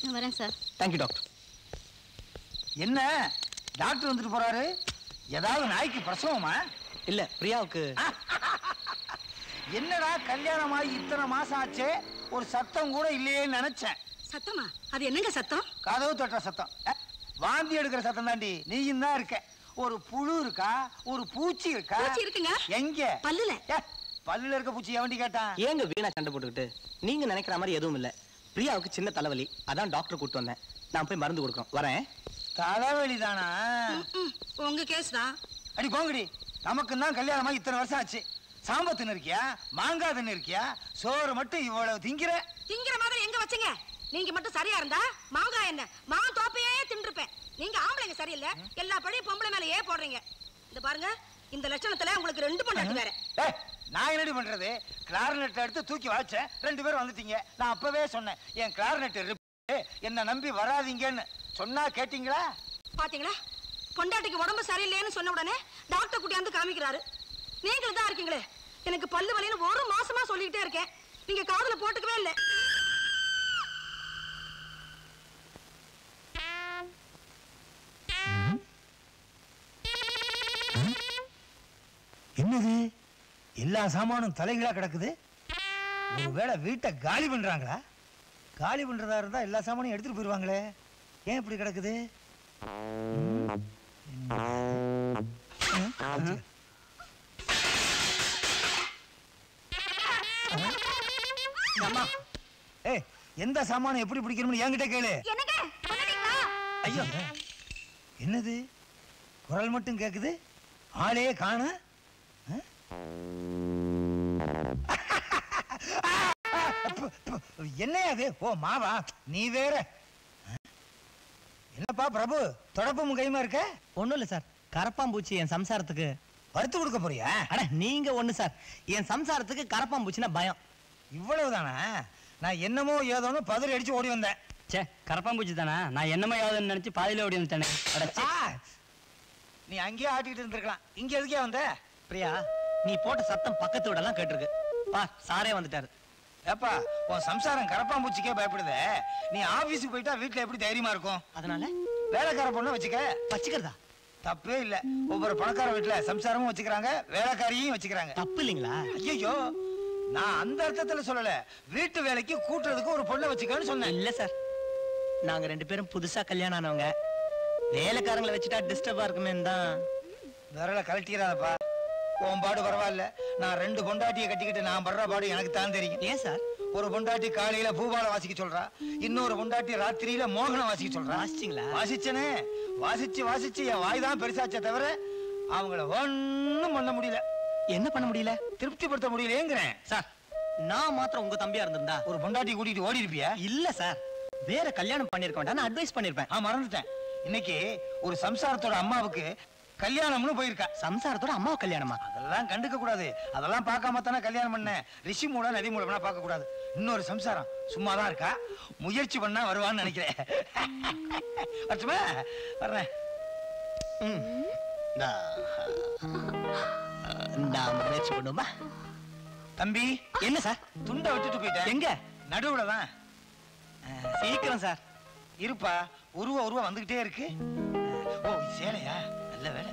நான் வரேன் sir thank you doctor என்ன டாக்டர் வந்துட்டு போறாரு ஏதாவது நாய்க்கு பிரசவமா இல்ல பிரியாவுக்கு என்னடா கல்யாணமாகி இத்தனை மாசம் ஆச்சே ஒரு சத்தம் கூட இல்லையேன்னு நினைச்சேன் சத்தமா அது என்னங்க சத்தம் கதவு தட்டுற சத்தம் அஹ், வாந்தி எடுக்கிற சத்தம் தாண்டி நீயும் தான் இருக்க ஒரு புழு இருக்கா ஒரு பூச்சி இருக்கா பூச்சி இருக்குங்க. எங்க பல்லுல. ஏ, பல்லுல இருக்க பூச்சி எவண்டி கேட்டான் ஏங்க வீணா சண்டை போட்டுக்கிட்டு நீங்க நினைக்கிற மாதிரி எதுவும் இல்ல பிரியாவுக்கு சின்ன தலைவலி அதான் டாக்டர் கூட்டு வந்தேன் நான் போய் மருந்து கொடுக்குறோம் வரேன் தலைவலி தானா ம், உங்க கேஸ் தான் அடி போங்கடி நமக்கு தான் கல்யாணமா இத்தனை வருஷம் ஆச்சு சாம்பம் தின்னு இருக்கியா மாங்காய் தின்னு இருக்கியா சோறு மட்டும் இவ்வளவு திங்கிற திங்கிற மாதிரி எங்க வச்சீங்க நீங்க மட்டும் சரியா இருந்தா மாங்காய் என்ன மான் தோப்பையே தின்றுப்பேன் நீங்க ஆம்பளைங்க சரியில்லை எல்லா பழையும் பொம்பளை மேலயே போடுறீங்க இந்த பாருங்க இந்த லட்சணத்துல உங்களுக்கு ரெண்டு பொண்டாட்டி வேற ஏய், நான் என்னடி பண்றது கிளாரினெட் எடுத்து தூக்கி வாய்ச்சேன் ரெண்டு பேரும் வந்துட்டீங்க நான் அப்பவே சொன்னேன் என் கிளாரினெட் ரிப்பேரு, என்ன நம்பி வராதீங்கன்னு சொன்னா கேட்டீங்களா பாத்தீங்களா பொண்டாட்டிக்கு உடம்பு சரியில்லைன்னு சொன்ன உடனே டாக்டர் கூட்டியாந்து காமிக்கிறாரு நீங்களும் தான் இருக்கீங்களே எனக்கு பல்லு வலின்னு ஒரு மாசமா சொல்லிக்கிட்டே இருக்கேன் நீங்க காதுல போட்டுக்கவே இல்லை என்னது எல்லா சாமானும் தலைகளா கிடக்குது ஒருவேளை வீட்டை காலி பண்றாங்களா காலி பண்றதா இருந்தா எல்லா சாமானையும் எடுத்துட்டு போயிருவாங்களே ஏன் இப்படி கிடக்குது ம்? ம்? வச்சுக்க. அம்மா ஏய் எந்த சாமானை எப்படி பிடிக்கணும்னு என்கிட்ட கேளு என்னங்க பண்ணிட்டீங்களா ஐயோ என்னது குரல் மட்டும் கேக்குது ஆளே காண என்னையா அது ஓ மாவா நீ வேற ஆ? என்னப்பா பிரபு தொடப்பும் கைமா இருக்க ஒண்ணும் இல்ல சார் கரப்பாம்பூச்சி என் சம்சாரத்துக்கு வறுத்து கொடுக்க போறியா அட நீங்க ஒண்ணு சார் என் சம்சாரத்துக்கு கரப்பாம்பூச்சினா பயம் இவ்வளவுதானா நான் என்னமோ ஏதோன்னு பதறி அடிச்சு ஓடி வந்தேன் ச்சே கரப்பாம்பூச்சி தானா நான் என்னமோ யாவதுன்னு நினைச்சு பாதியில ஓடி வந்துட்டேனே அட ச்சே. ஆ, நீ அங்கேயே ஆட்டிக்கிட்டு இருந்திருக்கலாம் இங்க எதுக்கே வந்த பிரியா நீ போட்ட சத்தம் பக்கத்து வீடெல்லாம் கேட்டிருக்கு பா சாரே வந்துட்டாரு ஏப்பா உன் சம்சாரம் கரப்பாம்பூச்சிக்கே பயப்படுதே நீ ஆபீஸுக்கு போயிட்டா வீட்ல எப்படி தைரியமா இருக்கும் அதனால வேலைக்கார பொண்ணு வச்சுக்க வச்சுக்கிறதா தப்பே இல்ல ஒவ்வொரு பணக்கார வீட்டுல சம்சாரமும் வச்சுக்கிறாங்க வேலைக்காரியும் வச்சுக்கிறாங்க தப்பு இல்லைங்களா ஐயோ நான் அந்த அர்த்தத்துல சொல்லல வீட்டு வேலைக்கு கூட்டுறதுக்கு ஒரு பொண்ணை வச்சுக்கன்னு சொன்னேன் இல்ல சார் நாங்க ரெண்டு பேரும் புதுசா கல்யாணம் ஆனவங்க வேலைக்காரங்களை வச்சுட்டா டிஸ்டர்பா இருக்குமே தான் விரல கழட்டிக்கிறாதப்பா உன் பாடு பரவாயில்ல நான் ரெண்டு பொண்டாட்டியை கட்டிக்கிட்டு நான் படுற பாடு எனக்கு தான் தெரியும் ஏன் சார் ஒரு பொண்டாட்டி காலையில பூபால வாசிக்க சொல்றா இன்னொரு பொண்டாட்டி ராத்திரியில மோகனம் வாசிக்க சொல்றா வாசிச்சிங்களா? வாசிச்சனே வாசிச்சு வாசிச்சு என் வாய் தான் பெருசாச்சே தவிர அவங்கள ஒண்ணும் பண்ண முடியல என்ன பண்ண முடியல திருப்திப்படுத்த முடியலேங்கிறேன் சார் நான் மாத்திரம் உங்க தம்பியா இருந்திருந்தா ஒரு பொண்டாட்டி கூட்டிட்டு ஓடி இருப்பியா இல்ல சார் வேற கல்யாணம் பண்ணிருக்க வேண்டாம் நான் அட்வைஸ் பண்ணிருப்பேன் நான் மறந்துட்டேன் இன்னைக்கு ஒரு சம்சாரத்தோட அம்மாவுக்கு கல்யாணம்னு போயிருக்கா சம்சாரத்தோட அம்மாவை கல்யாணமா அதெல்லாம் கண்டுக்க கூடாது அதெல்லாம் பார்க்காம தானே கல்யாணம் பண்ணேன் ரிஷி மூல நதி மூலம்னா பார்க்க கூடாது இன்னொரு சம்சாரம் சும்மா தான் இருக்கா முயற்சி பண்ணா வருவான்னு நினைக்கிறேன் வரட்டுமா வர்றேன் ம். நான் முயற்சி பண்ணுமா தம்பி என்ன சார் துண்டை விட்டுட்டு போயிட்டேன் எங்க நடுவுல தான் சீக்கிரம் சார் இருப்பா உருவ உருவ வந்துகிட்டே இருக்கு ஓ இது சேலையா நல்ல வேலை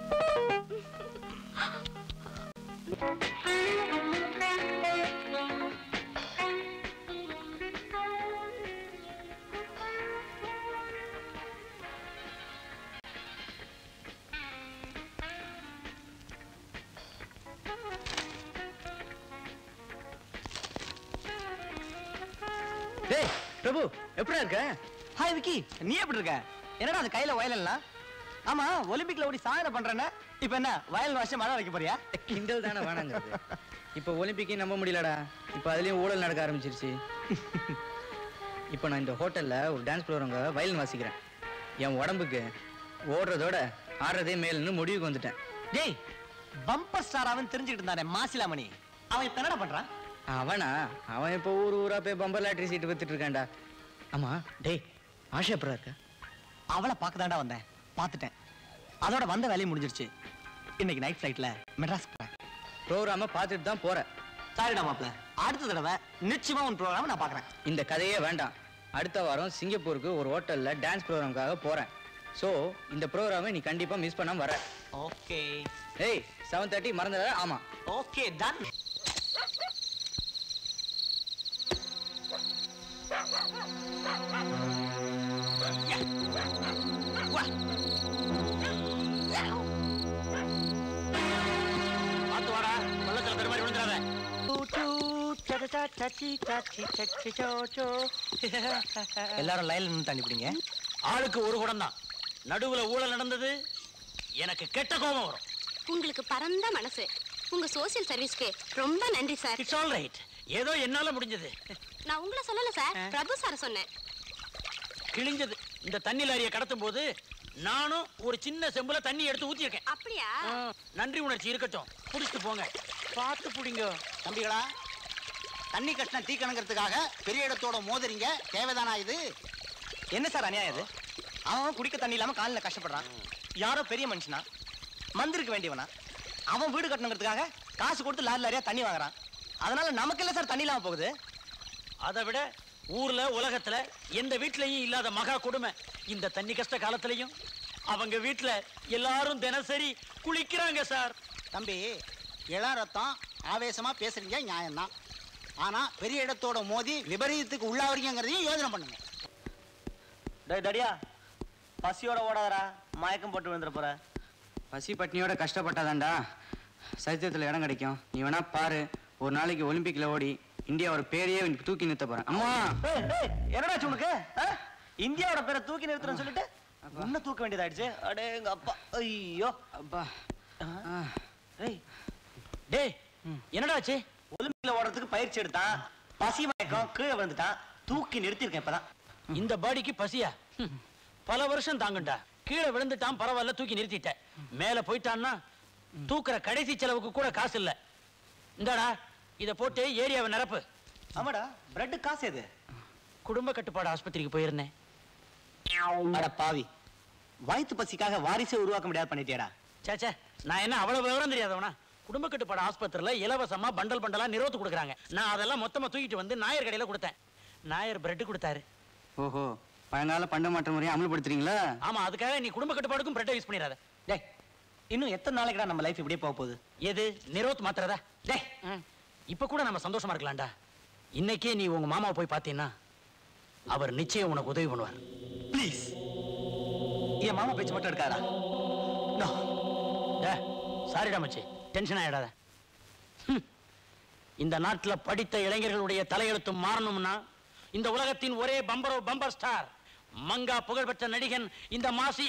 டேய் பிரபு எப்படி இருக்க ஹாய் விக்கி நீ எப்படி இருக்க என்னடா அது கையில வயலல்லாம் ஆமா ஒலிம்பிக்ல ஓடி சாதனை பண்றேன்னா இப்போ என்ன வயல் வருஷம் மழை வைக்க போறியா கிண்டல் தானே வேணாங்கிறது இப்போ ஒலிம்பிக்கையும் நம்ப முடியலடா இப்போ அதுலயும் ஊழல் நடக்க ஆரம்பிச்சிருச்சு இப்போ நான் இந்த ஹோட்டல்ல ஒரு டான்ஸ் ப்ரோக்ராங்க வயலின் வாசிக்கிறேன் என் உடம்புக்கு ஓடுறதோட ஆடுறதே மேல்னு முடிவுக்கு வந்துட்டேன் டேய் பம்பர் ஸ்டார் அவன் தெரிஞ்சுக்கிட்டு இருந்தானே மாசிலாமணி அவன் இப்ப என்னடா பண்றான் அவனா அவன் இப்போ ஊர் ஊரா போய் பம்பர் லாட்டரி சீட்டு வித்துட்டு இருக்கான்டா ஆமா டேய் ஆஷா எப்படா இருக்க அவளை பார்க்க தாண்டா வந்தேன் பார்த்துட்டேன் அதோட வந்த வேலையும் முடிஞ்சிருச்சு இன்னைக்கு நைட் ஃப்ளைட்ல மெட்ராஸ் போறேன் ப்ரோக்ராம பார்த்துட்டு தான் போறேன் சாரிடா மாப்ள அடுத்த தடவை நிச்சயமா உன் ப்ரோக்ராம் நான் பார்க்கறேன் இந்த கதையே வேண்டாம் அடுத்த வாரம் சிங்கப்பூருக்கு ஒரு ஹோட்டலில் டான்ஸ் ப்ரோக்ராமுக்காக போகிறேன் ஸோ இந்த ப்ரோக்ராமை நீ கண்டிப்பாக மிஸ் பண்ணாம வர ஓகே ஏய் செவன் தேர்ட்டி மறந்துடாத ஆமாம் ஓகே டன் பார்த்து வாடா பள்ளத்துல பெருமாறி விழுந்துடாத எல்லாரும் லைன்ல நின்று தண்ணி பிடிங்க ஆளுக்கு ஒரு குடம் தான் நடுவுல ஊழல் நடந்தது எனக்கு கெட்ட கோபம் வரும் உங்களுக்கு பரந்த மனசு உங்க சோசியல் சர்வீஸ்க்கு ரொம்ப நன்றி சார் இட்ஸ் ஆல் ரைட் ஏதோ என்னால முடிஞ்சது நான் உங்களை சொல்லல சார் பிரபு சார் சொன்னேன் கிழிஞ்சது இந்த தண்ணி லாரியை கடத்தும் போது நானும் ஒரு சின்ன செம்புல தண்ணி எடுத்து ஊத்திருக்கேன் அப்படியா ஆ, நன்றி உணர்ச்சி இருக்கட்டும் புடிச்சிட்டு போங்க பார்த்து புடிங்க தம்பிகளா தண்ணி கட்டின தீக்கணுங்கிறதுக்காக பெரிய இடத்தோட மோதுறீங்க தேவைதானா இது என்ன சார் அநியாயம் இது அவன் குடிக்க தண்ணி இல்லாம காலில் கஷ்டப்படுறான் யாரோ பெரிய மனுஷனா மந்திருக்க வேண்டியவனா அவன் வீடு கட்டணுங்கிறதுக்காக காசு கொடுத்து லாரி லாரியா தண்ணி வாங்குறான் அதனால நமக்கு இல்ல சார் தண்ணி இல்லாம போகுது அதை விட ஊர்ல உலகத்துல எந்த வீட்லயும் இல்லாத மகா கொடுமை இந்த தண்ணி கஷ்ட காலத்திலையும் அவங்க வீட்ல எல்லாரும் தினசரி குளிக்கிறாங்க சார் தம்பி இளம் ரத்தம் ஆவேசமா பேசுறீங்க நியாயம்தான் ஆனா பெரிய இடத்தோட மோதி விபரீதத்துக்கு உள்ளாவறீங்கிறதையும் யோசனை பண்ணுங்க டேய் தடியா பசியோட ஓடாதடா மயக்கம் போட்டு விழுந்துற போற பசி பட்னியோட கஷ்டப்பட்டாதான்டா சரித்திரத்தில் இடம் கிடைக்கும் நீ வேணா பாரு ஒரு நாளைக்கு ஒலிம்பிக்கில் ஓடி இந்தியாவோட பேரையே தூக்கி நிறுத்த போறேன் அம்மா ஏய், ஏய், என்னடாச்சு உனக்கு ஆ? இந்தியாவோட பேரை தூக்கி நிறுத்துறேன்னு சொல்லிட்டு உன்னை தூக்க வேண்டியதாயிடுச்சு அடே எங்க அப்பா ஐயோ அப்பா ஆ. ஏய் டேய் என்னடாச்சு ஒலிம்பிக்ல ஓடுறதுக்கு பயிற்சி எடுத்தான் பசி மயக்கம் கீழே விழுந்துட்டான் தூக்கி நிறுத்திருக்கேன் இப்பதான் இந்த பாடிக்கு பசியா ஹம். பல வருஷம் தாங்கண்டா கீழே விழுந்துட்டான் பரவாயில்ல தூக்கி நிறுத்திட்ட மேல போயிட்டான்னா தூக்குற கடைசி செலவுக்கு கூட காசு இல்ல இந்தாடா இத போட்டு ஏரியாவை நிரப்பு ஆமாடா பிரெட் காசு எது குடும்ப கட்டுப்பாடு ஆஸ்பத்திரிக்கு போயிருந்தேன் அட பாவி வயிற்று பசிக்காக வாரிசே உருவாக்க முடியாது பண்ணிட்டியாடா சேச்சே நான் என்ன அவ்வளவு விவரம் தெரியாதவனா குடும்ப கட்டுப்பாடு ஆஸ்பத்திரியில இலவசமா பண்டல் பண்டலா நிறுவத்து கொடுக்குறாங்க நான் அதெல்லாம் மொத்தமா தூக்கிட்டு வந்து நாயர் கடையில கொடுத்தேன் நாயர் பிரெட் கொடுத்தாரு ஓஹோ பழங்கால பண்ட மாற்ற முறையை அமல்படுத்துறீங்களா ஆமா அதுக்காக நீ குடும்ப கட்டுப்பாடுக்கும் பிரெட்டை யூஸ் பண்ணிடாத டேய் இன்னும் எத்தனை நாளைக்குடா நம்ம லைஃப் இப்படியே போக போகுது எது நிரோத் மாத்திரதா டேய் இப்ப கூட நம்ம சந்தோஷமா இருக்கலாம்டா இன்னைக்கே நீ உங்க மாமாவை போய் பார்த்தீன்னா அவர் நிச்சயம் உனக்கு உதவி பண்ணுவார் ப்ளீஸ் என் மாமா பேச்சு மட்டும் இருக்காரா நோ டே சாரிடா மச்சி டென்ஷன் ஆயிடாத ஹம். இந்த நாட்டுல படித்த இளைஞர்களுடைய தலையெழுத்து மாறணும்னா இந்த உலகத்தின் ஒரே பம்பரோ பம்பர் ஸ்டார் மங்கா புகழ்பெற்ற நடிகன் இந்த மாசி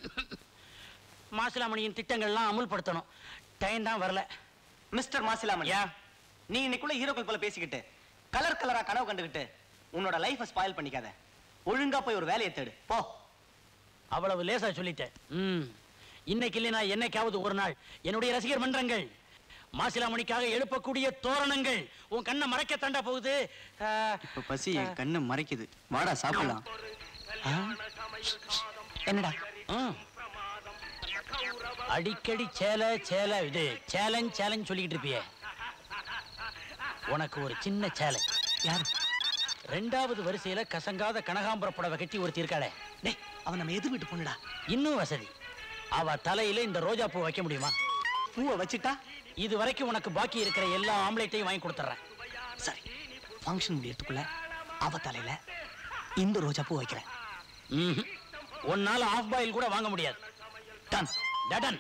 மாசிலாமணியின் திட்டங்கள்லாம் அமுல்படுத்தணும் டைம் தான் வரல மிஸ்டர் மாசிலாமன் ஏன்? நீ இன்னைக்குள்ள ஹீரோக்கள் போல பேசிக்கிட்டு கலர் கலரா கனவு கண்டுகிட்டு உன்னோட லைஃபை ஸ்பாயில் பண்ணிக்காத ஒழுங்கா போய் ஒரு வேலையை தேடு போ அவ்வளவு லேசா சொல்லிட்டேன் ம் இன்னைக்கு இல்லைனா என்னைக்காவது ஒரு நாள் என்னுடைய ரசிகர் மன்றங்கள் மாசிலாமணிக்காக எழுப்பக்கூடிய தோரணங்கள் உன் கண்ணை மறைக்க தாண்டா போகுது ஆ, இப்ப பசி என் கண்ணை மறைக்குது வாடா சாப்பிடலாம் என்னடா ம். அடிக்கடி சேலை சேலை இது சேலஞ்ச் சேலஞ்ச் சொல்லிக்கிட்டு இருப்பியே உனக்கு ஒரு சின்ன சேலஞ்ச் யாரு ரெண்டாவது வரிசையில கசங்காத கனகாம்பர புடவை கட்டி ஒருத்தி இருக்காளே டேய் அவன் நம்ம எது வீட்டு பொண்ணுடா இன்னும் வசதி அவ தலையில இந்த ரோஜா பூ வைக்க முடியுமா பூவை வச்சுட்டா இது வரைக்கும் உனக்கு பாக்கி இருக்கிற எல்லா ஆம்லேட்டையும் வாங்கி கொடுத்துட்றேன் சரி ஃபங்க்ஷன் முடியறதுக்குள்ள அவ தலையில இந்த ரோஜா பூ வைக்கிறேன் ம்ஹும். உன்னால ஆஃப் பாயில் கூட வாங்க முடியாது டன் டடன்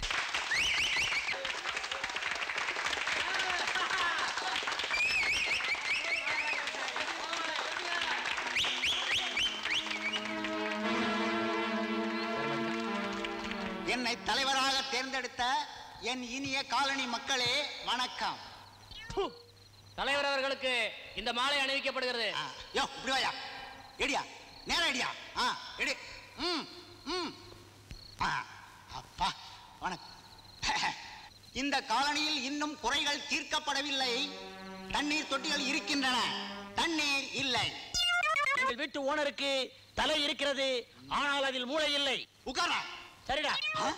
என்னை தலைவராக தேர்ந்தெடுத்த என் இனிய காலனி மக்களே வணக்கம் தலைவர் அவர்களுக்கு இந்த மாலை அணிவிக்கப்படுகிறது ஆ, யோ இப்படி வாயா எடியா நேரம் எடியா ஆ எடி ம் ம் ஆ அப்பா வணக்கம் இந்த காலனியில் இன்னும் குறைகள் தீர்க்கப்படவில்லை தண்ணீர் தொட்டிகள் இருக்கின்றன தண்ணீர் இல்லை எங்கள் வீட்டு ஓனருக்கு தலை இருக்கிறது ஆனால் அதில் மூளை இல்லை உட்காரா சரிடா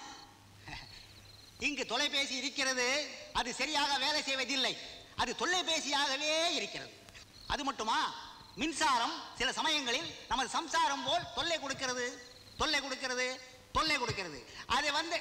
இங்கு தொலைபேசி இருக்கிறது அது சரியாக வேலை செய்வதில்லை அது தொல்லைபேசியாகவே இருக்கிறது அது மட்டுமா மின்சாரம் சில சமயங்களில் நமது சம்சாரம் போல் தொல்லை கொடுக்கிறது தொல்லை கொடுக்கிறது தொல்லை கொடுக்கிறது அதை வந்து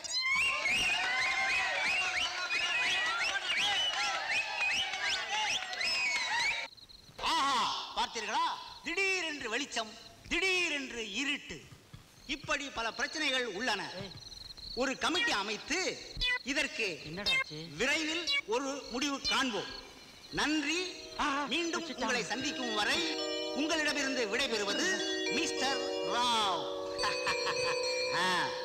ஆஹா பார்த்தீர்களா திடீரென்று வெளிச்சம் திடீரென்று இருட்டு இப்படி பல பிரச்சனைகள் உள்ளன ஒரு கமிட்டி அமைத்து இதற்கு என்னடாச்சு விரைவில் ஒரு முடிவு காண்போம் நன்றி ஆஹா, மீண்டும் வச்சுட்டாங்க. உங்களை சந்திக்கும் வரை உங்களிடமிருந்து விடைபெறுவது மிஸ்டர் ராவ் ஆ.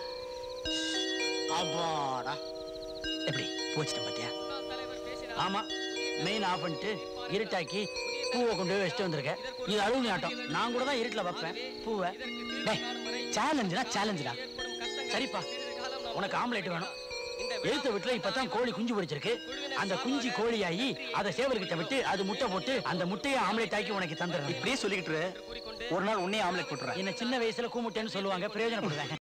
அப்பாடா எப்படி போச்சுட்டேன் பாத்தியா ஆமா மெயின் ஆஃப் பண்ணிட்டு இருட்டாக்கி பூவை கொண்டு போய் வச்சுட்டு வந்திருக்கேன் இது அழுகுனி ஆட்டம் நான் கூட தான் இருட்டில் வைப்பேன் பூவை சேலஞ்சுனா சேலஞ்சுடா சரிப்பா உனக்கு ஆம்லேட் வேணும் எழுத்த வீட்டுல இப்பதான் கோழி குஞ்சு பிடிச்சிருக்கு அந்த குஞ்சு கோழியாகி அதை சேவல்கிட்ட விட்டு அது முட்டை போட்டு அந்த முட்டையை ஆம்லேட் ஆக்கி உனக்கு தந்துடுறேன் இப்படியே சொல்லிக்கிட்டு இரு. ஒரு நாள் உன்னையே ஆம்லெட் போட்டுறேன் என்ன சின்ன வயசுல கூமுட்டேன்னு சொல்லுவாங்க பிரயோஜனப்படுவேன்